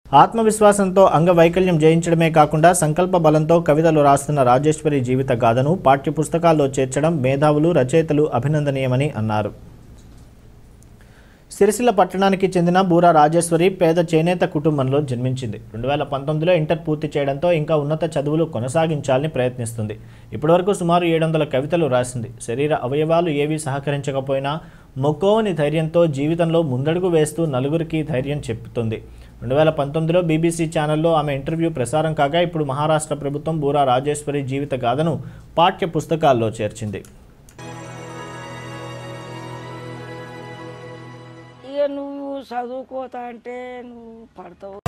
ఆత్మవిశ్వాసంతో అంగవైకల్యం జయించడమే కాకుండా సంకల్ప బలంతో కవితలు రాస్తున్న రాజేశ్వరి జీవిత గాథను పాఠ్య పుస్తకాల్లో చేర్చడం మేధావులు రచయితలు అభినందనీయమని అన్నారు సిరిసిల్ల పట్టణానికి చెందిన బూరా రాజేశ్వరి పేద చేనేత కుటుంబంలో జన్మించింది రెండు వేల పంతొమ్మిదిలో ఇంటర్ పూర్తి చేయడంతో ఇంకా ఉన్నత చదువులు కొనసాగించాలని ప్రయత్నిస్తుంది ఇప్పటివరకు సుమారు ఏడు వందల కవితలు రాసింది శరీర అవయవాలు ఏవీ సహకరించకపోయినా మొక్కోవని ధైర్యంతో జీవితంలో ముందడుగు వేస్తూ నలుగురికి ధైర్యం చెప్తుంది రెండు వేల పంతొమ్మిదిలో బీబీసీ ఛానల్లో ఆమె ఇంటర్వ్యూ ప్రసారం కాగా ఇప్పుడు మహారాష్ట్ర ప్రభుత్వం బూరా రాజేశ్వరి జీవిత గాథను పాఠ్య పుస్తకాల్లో చేర్చింది ఇక నువ్వు చదువుకోతా అంటే నువ్వు పడతావు